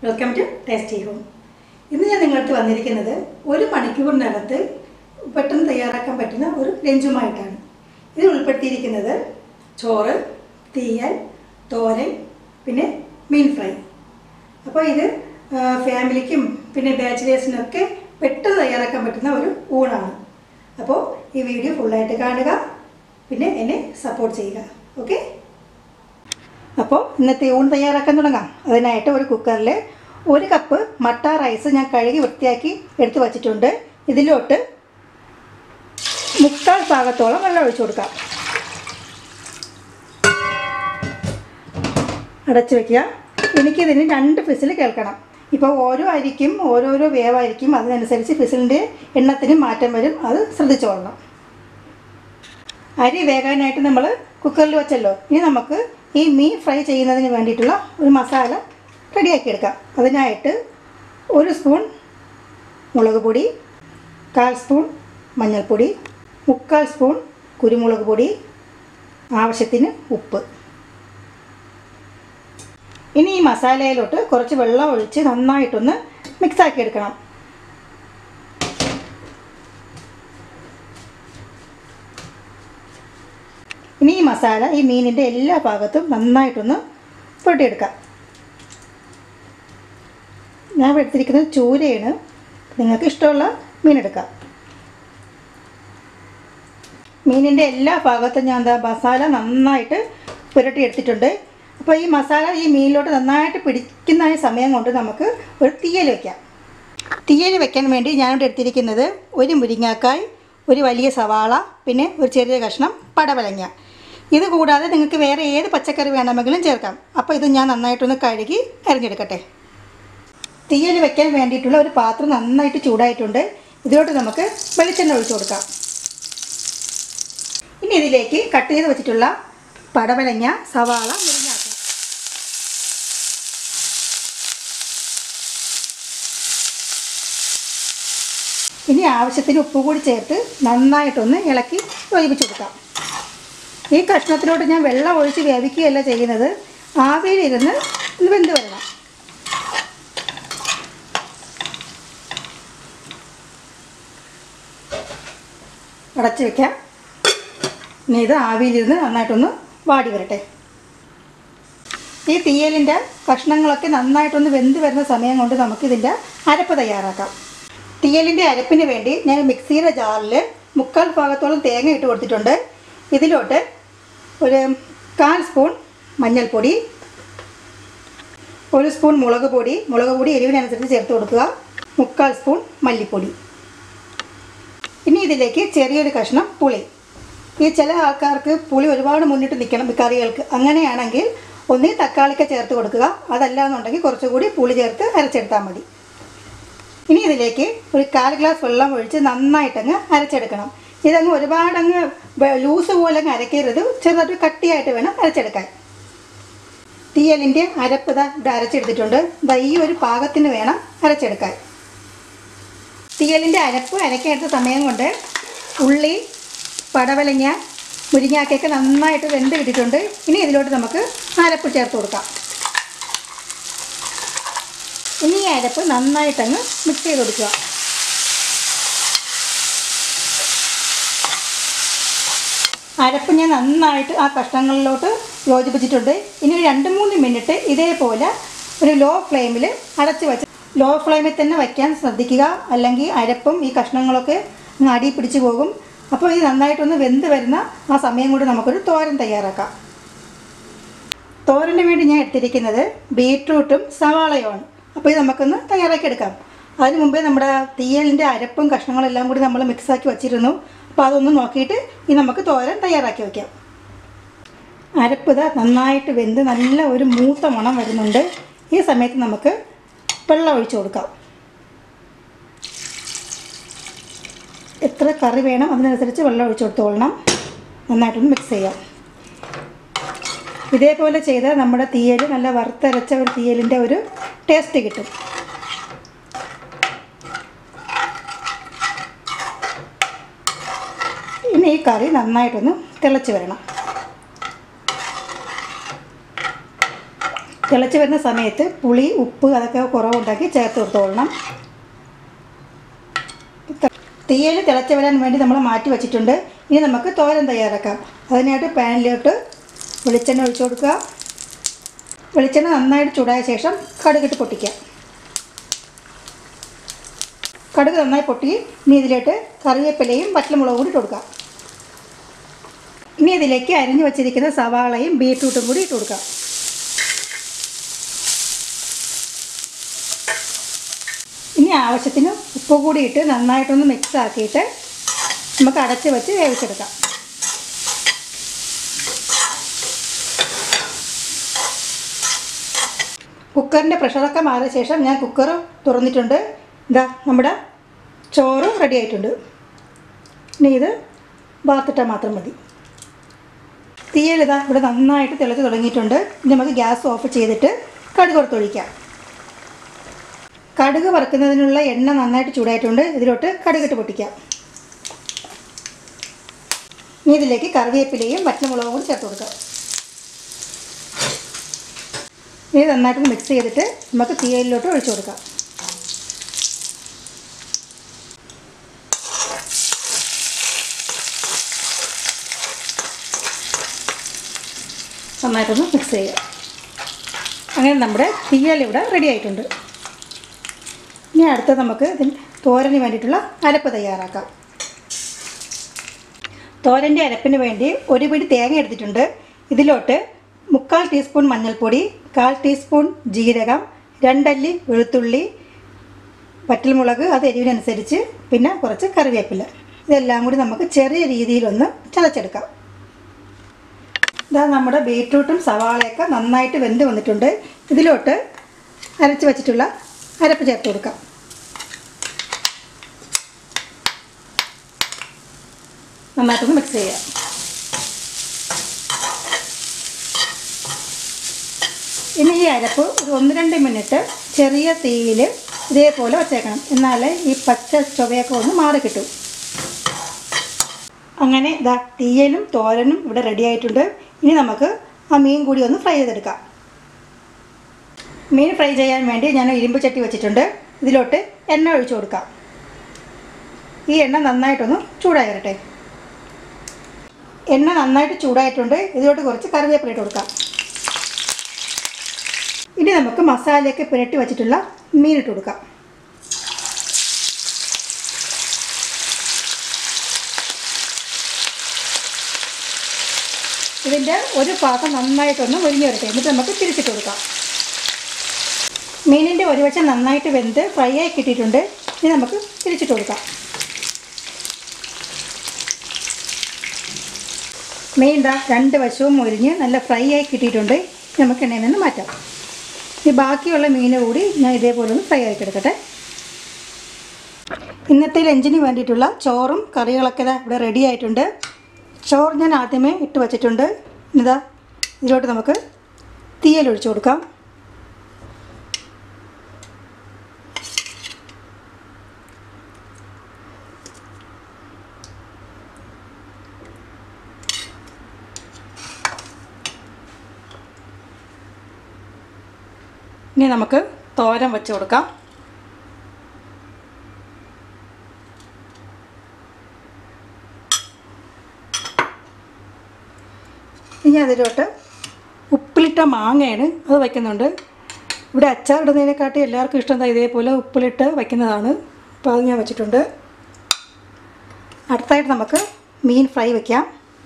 welcome to tasty home ഇന്ന് ഞാൻ നിങ്ങൾക്ക് വന്നിരിക്കുന്നത് ഒരു മണിക്കൂറിനകത്ത് പെട്ടെന്ന് തയ്യാറാക്കാൻ പറ്റുന്ന ഒരു ലഞ്ചുമായിട്ടാണ് ഇതിൽ ഉൾപ്പെടുത്തിയിരിക്കുന്നത് ചോറ് തീയൽ തോരൻ പിന്നെ മീൻ ഫ്രൈ അപ്പോൾ ഇത് ആ, ഫാമിലിക്കും പിന്നെ ബാച്ചിലേഴ്സിനൊക്കെ പെട്ടെന്ന് തയ്യാറാക്കാൻ പറ്റുന്ന ഒരു ഊണാണ് അപ്പോൾ ഈ വീഡിയോ ഫുള്ളായിട്ട് കാണുക പിന്നെ എന്നെ സപ്പോർട്ട് ചെയ്യുക ഓക്കെ അപ്പോൾ ഇന്നത്തെ ഊൺ തയ്യാറാക്കാൻ തുടങ്ങാം അതിനായിട്ട് ഒരു കുക്കറിൽ ഒരു കപ്പ് മട്ട റൈസ് ഞാൻ കഴുകി വൃത്തിയാക്കി എടുത്തു വച്ചിട്ടുണ്ട് ഇതിലോട്ട് മുക്കാൽ ഭാഗത്തോളം വെള്ളം ഒഴിച്ചു കൊടുക്കാം അടച്ചു വെക്കുക എനിക്കിതിന് രണ്ട് ഫിസിൽ കേൾക്കണം ഇപ്പോൾ ഓരോ അരിക്കും ഓരോരോ വേവായിരിക്കും അതിനനുസരിച്ച് ഫിസിലിൻ്റെ എണ്ണത്തിന് മാറ്റം വരും അത് ശ്രദ്ധിച്ചോളണം അരി വേകാനായിട്ട് നമ്മൾ കുക്കറിൽ വെച്ചല്ലോ ഇനി നമുക്ക് ഈ മീൻ ഫ്രൈ ചെയ്യുന്നതിന് വേണ്ടിയിട്ടുള്ള ഒരു മസാല റെഡിയാക്കി എടുക്കാം അതിനായിട്ട് ഒരു സ്പൂൺ മുളക് പൊടി കാൽ സ്പൂൺ മഞ്ഞൾപ്പൊടി മുക്കാൽ സ്പൂൺ കുരുമുളക് പൊടി ആവശ്യത്തിന് ഉപ്പ് ഇനി ഈ മസാലയിലോട്ട് കുറച്ച് വെള്ളം ഒഴിച്ച് നന്നായിട്ടൊന്ന് മിക്സാക്കി എടുക്കണം ഇനി ഈ മസാല ഈ മീനിൻ്റെ എല്ലാ ഭാഗത്തും നന്നായിട്ടൊന്ന് പുരട്ടിയെടുക്കാം ഞാൻ ഇവിടെ എടുത്തിരിക്കുന്നത് ചൂരയാണ് നിങ്ങൾക്ക് ഇഷ്ടമുള്ള മീൻ എടുക്കാം മീനിൻ്റെ എല്ലാ ഭാഗത്തും ഞാൻ എന്താ മസാല നന്നായിട്ട് പുരട്ടിയെടുത്തിട്ടുണ്ട് അപ്പോൾ ഈ മസാല ഈ മീനിലോട്ട് നന്നായിട്ട് പിടിക്കുന്ന ഈ സമയം കൊണ്ട് നമുക്ക് ഒരു തീയൽ വയ്ക്കാം തീയൽ വെക്കാൻ വേണ്ടി ഞാനിവിടെ എടുത്തിരിക്കുന്നത് ഒരു മുരിങ്ങാക്കായ് ഒരു വലിയ സവാള പിന്നെ ഒരു ചെറിയ കഷ്ണം പടവലങ്ങ ഇത് കൂടാതെ നിങ്ങൾക്ക് വേറെ ഏത് പച്ചക്കറി വേണമെങ്കിലും ചേർക്കാം അപ്പോൾ ഇത് ഞാൻ നന്നായിട്ടൊന്ന് കഴുകി അരിഞ്ഞെടുക്കട്ടെ തീയൽ വെക്കാൻ വേണ്ടിയിട്ടുള്ള ഒരു പാത്രം നന്നായിട്ട് ചൂടായിട്ടുണ്ട് ഇതിലോട്ട് നമുക്ക് വെളിച്ചെണ്ണ ഒഴിച്ചു കൊടുക്കാം ഇനി ഇതിലേക്ക് കട്ട് ചെയ്ത് വെച്ചിട്ടുള്ള പടവലങ്ങ സവാള മുരിങ്ങാക്ക ഇനി ആവശ്യത്തിന് ഉപ്പ് കൂടി ചേർത്ത് നന്നായിട്ടൊന്ന് ഇളക്കി യോജിപ്പിച്ച് കൊടുക്കാം ഈ കഷ്ണത്തിലോട്ട് ഞാൻ വെള്ളം ഒഴിച്ച് വേവിക്കുകയല്ല ചെയ്യുന്നത് ആവിയിലിരുന്ന് ഇത് വെന്ത് വരണം അടച്ച് വെക്കാം ഇനി ഇത് ആവിയിലിരുന്ന് നന്നായിട്ടൊന്ന് വാടി വരട്ടെ ഈ തീയലിൻ്റെ കഷ്ണങ്ങളൊക്കെ നന്നായിട്ടൊന്ന് വെന്ത് വരുന്ന സമയം കൊണ്ട് നമുക്കിതിൻ്റെ അരപ്പ് തയ്യാറാക്കാം തീയലിൻ്റെ അരപ്പിന് വേണ്ടി ഞാൻ മിക്സിയുടെ ജാറിൽ മുക്കാൽ ഭാഗത്തോളം തേങ്ങ ഇട്ട് കൊടുത്തിട്ടുണ്ട് ഇതിലോട്ട് ഒരു കാൽ സ്പൂൺ മഞ്ഞൾപ്പൊടി ഒരു സ്പൂൺ മുളക് പൊടി മുളക് പൊടി എരിവിനനുസരിച്ച് ചേർത്ത് കൊടുക്കുക മുക്കാൽ സ്പൂൺ മല്ലിപ്പൊടി ഇനി ഇതിലേക്ക് ചെറിയൊരു കഷ്ണം പുളി ഈ ചില ആൾക്കാർക്ക് പുളി ഒരുപാട് മുന്നിട്ട് നിൽക്കണം ഈ കറികൾക്ക് അങ്ങനെയാണെങ്കിൽ ഒന്നുകിൽ തക്കാളിക്ക ചേർത്ത് കൊടുക്കുക അതല്ല എന്നുണ്ടെങ്കിൽ കുറച്ചുകൂടി പുളി ചേർത്ത് അരച്ചെടുത്താൽ മതി ഇനി ഇതിലേക്ക് ഒരു കാൽ ഗ്ലാസ് വെള്ളം ഒഴിച്ച് നന്നായിട്ടങ്ങ് അരച്ചെടുക്കണം ഇതങ്ങ് ഒരുപാടങ്ങ് വെ- ലൂസ് പോലെ അങ്ങ് അരക്കരുത് ചെറുതായിട്ട് കട്ടിയായിട്ട് വേണം അരച്ചെടുക്കാൻ തീയലിൻ്റെ അരപ്പ് ദാ ഇവിടെ അരച്ചെടുത്തിട്ടുണ്ട് ദാ ഈ ഒരു പാകത്തിന് വേണം അരച്ചെടുക്കാൻ തീയലിൻ്റെ അരപ്പ് അരക്കെടുത്ത സമയം കൊണ്ട് ഉള്ളി പടവലങ്ങ മുരിങ്ങാക്കൊക്കെ നന്നായിട്ട് വെന്ത് കിട്ടിയിട്ടുണ്ട് ഇനി ഇതിലോട്ട് നമുക്ക് അരപ്പ് ചേർത്ത് കൊടുക്കാം ഇനി ഈ അരപ്പ് നന്നായിട്ടങ്ങ് മിക്സ് ചെയ്ത് കൊടുക്കുക അരപ്പ് ഞാൻ നന്നായിട്ട് ആ കഷ്ണങ്ങളിലോട്ട് യോജിപ്പിച്ചിട്ടുണ്ട് ഇനി ഒരു രണ്ട് മൂന്ന് മിനിറ്റ് ഇതേപോലെ ഒരു ലോ ഫ്ലെയിമിൽ അടച്ച് വെച്ച് ലോ ഫ്ലെയിമിൽ തന്നെ വയ്ക്കാൻ ശ്രദ്ധിക്കുക അല്ലെങ്കിൽ അരപ്പും ഈ കഷ്ണങ്ങളൊക്കെ അങ്ങ് അടി പിടിച്ചു പോകും അപ്പോൾ ഇത് നന്നായിട്ടൊന്ന് വെന്ത് വരുന്ന ആ സമയം കൊണ്ട് നമുക്കൊരു തോരൻ തയ്യാറാക്കാം തോരന് വേണ്ടി ഞാൻ എടുത്തിരിക്കുന്നത് ബീട്രൂട്ടും സവാളയുമാണ് അപ്പോൾ ഇത് നമുക്കൊന്ന് തയ്യാറാക്കി എടുക്കാം അതിന് മുമ്പേ നമ്മുടെ തീയലിൻ്റെ അരപ്പും കഷ്ണങ്ങളെല്ലാം കൂടി നമ്മൾ മിക്സാക്കി വച്ചിരുന്നു അപ്പോൾ അതൊന്ന് നോക്കിയിട്ട് ഇനി നമുക്ക് തോരൻ തയ്യാറാക്കി വയ്ക്കാം അരപ്പ് ഇതാ നന്നായിട്ട് വെന്ത് നല്ല ഒരു മൂത്ത മണം വരുന്നുണ്ട് ഈ സമയത്ത് നമുക്ക് വെള്ളം ഒഴിച്ചു കൊടുക്കാം എത്ര കറി വേണം അതിനനുസരിച്ച് വെള്ളം ഒഴിച്ചു കൊടുത്തോളണം നന്നായിട്ടൊന്ന് മിക്സ് ചെയ്യാം ഇതേപോലെ ചെയ്താൽ നമ്മുടെ തീയൽ നല്ല വറുത്തരച്ച ഒരു തീയലിൻ്റെ ഒരു ടേസ്റ്റ് കിട്ടും ഇനി ഈ കറി നന്നായിട്ടൊന്ന് തിളച്ച് വരണം തിളച്ച് വരുന്ന സമയത്ത് പുളി ഉപ്പ് അതൊക്കെ കുറവുണ്ടാക്കി ചേർത്ത് കൊടുത്തോളണം തീയൽ തിളച്ച് വരാൻ വേണ്ടി നമ്മൾ മാറ്റി വെച്ചിട്ടുണ്ട് ഇനി നമുക്ക് തോരൻ തയ്യാറാക്കാം അതിനായിട്ട് പാനിലോട്ട് വെളിച്ചെണ്ണ ഒഴിച്ചു കൊടുക്കുക വെളിച്ചെണ്ണ നന്നായിട്ട് ചൂടായ ശേഷം കടുകിട്ട് പൊട്ടിക്കുക കടുക് നന്നായി പൊട്ടി ഇനി ഇതിലോട്ട് കറിവേപ്പിലയും പച്ചമുളകും കൂടി ഇട്ട് കൊടുക്കാം ഇനി ഇതിലേക്ക് അരിഞ്ഞു വെച്ചിരിക്കുന്ന സവാളയും ബീട്രൂട്ടും കൂടി ഇട്ട് കൊടുക്കാം ഇനി ആവശ്യത്തിന് ഉപ്പ് കൂടി ഇട്ട് നന്നായിട്ടൊന്ന് മിക്സ് ആക്കിയിട്ട് നമുക്ക് അടച്ച് വെച്ച് വേവിച്ചെടുക്കാം കുക്കറിൻ്റെ പ്രഷറൊക്കെ മാറിയ ശേഷം ഞാൻ കുക്കർ തുറന്നിട്ടുണ്ട് ഇതാ നമ്മുടെ ചോറ് റെഡി ആയിട്ടുണ്ട് ഇനി ഇത് വാർത്തിട്ടാൽ മാത്രം മതി തീയലിതാ ഇവിടെ നന്നായിട്ട് തിളച്ച് തുടങ്ങിയിട്ടുണ്ട് ഇനി നമുക്ക് ഗ്യാസ് ഓഫ് ചെയ്തിട്ട് കടുക് കൊടുത്തൊഴിക്കാം കടുക് വറുക്കുന്നതിനുള്ള എണ്ണ നന്നായിട്ട് ചൂടായിട്ടുണ്ട് ഇതിലോട്ട് കടുകിട്ട് പൊട്ടിക്കാം ഇനി ഇതിലേക്ക് കറിവേപ്പിലയും പച്ചമുളകും കൂടി ചേർത്ത് കൊടുക്കാം ഇത് നന്നായിട്ട് മിക്സ് ചെയ്തിട്ട് നമുക്ക് തീയലിലോട്ട് ഒഴിച്ചു കൊടുക്കാം നന്നായിട്ടൊന്ന് മിക്സ് ചെയ്യുക അങ്ങനെ നമ്മുടെ തീയൽ ഇവിടെ റെഡി ആയിട്ടുണ്ട് ഇനി അടുത്ത് നമുക്ക് ഇതിന് തോരന് വേണ്ടിയിട്ടുള്ള അരപ്പ് തയ്യാറാക്കാം തോരൻ്റെ അരപ്പിന് വേണ്ടി ഒരു പിടി തേങ്ങ എടുത്തിട്ടുണ്ട് ഇതിലോട്ട് മുക്കാൽ ടീസ്പൂൺ മഞ്ഞൾപ്പൊടി കാൽ ടീസ്പൂൺ ജീരകം രണ്ടല്ലി വെളുത്തുള്ളി വറ്റൽമുളക് അത് എരിവിനനുസരിച്ച് പിന്നെ കുറച്ച് കറിവേപ്പില ഇതെല്ലാം കൂടി നമുക്ക് ചെറിയ രീതിയിലൊന്ന് ചതച്ചെടുക്കാം ഇതാ നമ്മുടെ ബീട്രൂട്ടും സവാളയൊക്കെ നന്നായിട്ട് വെന്ത് വന്നിട്ടുണ്ട് ഇതിലോട്ട് അരച്ച് വെച്ചിട്ടുള്ള അരപ്പ് ചേർത്ത് കൊടുക്കാം നന്നായിട്ടൊന്ന് മിക്സ് ചെയ്യാം ഇനി ഈ അരപ്പ് ഒരു ഒന്ന് രണ്ട് മിനിറ്റ് ചെറിയ തീയിൽ ഇതേപോലെ വച്ചേക്കണം എന്നാലേ ഈ പച്ച ചുവയൊക്കെ ഒന്ന് മാറി കിട്ടും അങ്ങനെ ഇതാ തീയലും തോരനും ഇവിടെ റെഡി ആയിട്ടുണ്ട് ഇനി നമുക്ക് ആ മീൻ കൂടി ഒന്ന് ഫ്രൈ ചെയ്തെടുക്കാം മീൻ ഫ്രൈ ചെയ്യാൻ വേണ്ടി ഞാൻ ഇരുമ്പ് ചട്ടി വെച്ചിട്ടുണ്ട് ഇതിലോട്ട് എണ്ണ ഒഴിച്ചു കൊടുക്കാം ഈ എണ്ണ നന്നായിട്ടൊന്ന് ചൂടായി വരട്ടെ എണ്ണ നന്നായിട്ട് ചൂടായിട്ടുണ്ട് ഇതിലോട്ട് കുറച്ച് കറിവേപ്പില ഇട്ട് കൊടുക്കാം ഇനി നമുക്ക് മസാലയൊക്കെ പുരട്ടി വെച്ചിട്ടുള്ള മീൻ ഇട്ട് കൊടുക്കാം ഇതിൻ്റെ ഒരു പാത്രം നന്നായിട്ടൊന്ന് ഒഴിഞ്ഞു വരട്ടെ എന്നിട്ട് നമുക്ക് തിരിച്ചിട്ട് കൊടുക്കാം മീനിൻ്റെ ഒരു വശം നന്നായിട്ട് വെന്ത് ഫ്രൈ ആയി കിട്ടിയിട്ടുണ്ട് ഇനി നമുക്ക് തിരിച്ചിട്ട് കൊടുക്കാം മീൻ ദാ രണ്ട് വശവും മുരിഞ്ഞ് നല്ല ഫ്രൈ ആയി കിട്ടിയിട്ടുണ്ട് ഇനി നമുക്ക് എണ്ണയിൽ നിന്ന് മാറ്റാം ഈ ബാക്കിയുള്ള മീൻ കൂടി ഞാൻ ഇതേപോലെ ഒന്ന് ഫ്രൈ ആക്കി എടുക്കട്ടെ ഇന്നത്തെ ലഞ്ചിന് വേണ്ടിയിട്ടുള്ള ചോറും കറികളൊക്കെ ഇതാ ഇവിടെ റെഡി ആയിട്ടുണ്ട് ചോറ് ഞാൻ ആദ്യമേ ഇട്ട് വച്ചിട്ടുണ്ട് ഇതാ ഇതിലോട്ട് നമുക്ക് തീയൽ ഒഴിച്ചു കൊടുക്കാം ഇനി നമുക്ക് തോരൻ വെച്ച് കൊടുക്കാം ഇനി അതിലോട്ട് ഉപ്പിലിട്ട മാങ്ങയാണ് അത് വയ്ക്കുന്നുണ്ട് ഇവിടെ അച്ചാറിടുന്നതിനെക്കാട്ടി എല്ലാവർക്കും ഇഷ്ടം എന്താ ഇതേപോലെ ഉപ്പിലിട്ട് വയ്ക്കുന്നതാണ് അപ്പോൾ അത് ഞാൻ വെച്ചിട്ടുണ്ട് അടുത്തായിട്ട് നമുക്ക് മീൻ ഫ്രൈ വയ്ക്കാം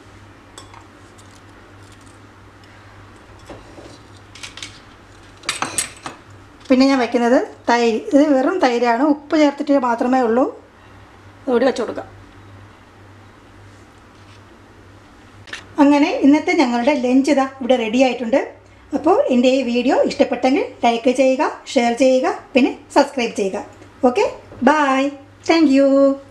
പിന്നെ ഞാൻ വയ്ക്കുന്നത് തൈര് ഇത് വെറും തൈരാണ് ഉപ്പ് ചേർത്തിട്ട് മാത്രമേ ഉള്ളൂ അതുകൂടി വെച്ച് കൊടുക്കാം അങ്ങനെ ഇന്നത്തെ ഞങ്ങളുടെ ലഞ്ച് ഇതാ ഇവിടെ റെഡി ആയിട്ടുണ്ട് അപ്പോൾ എൻ്റെ ഈ വീഡിയോ ഇഷ്ടപ്പെട്ടെങ്കിൽ ലൈക്ക് ചെയ്യുക ഷെയർ ചെയ്യുക പിന്നെ സബ്സ്ക്രൈബ് ചെയ്യുക ഓക്കെ ബായ് താങ്ക്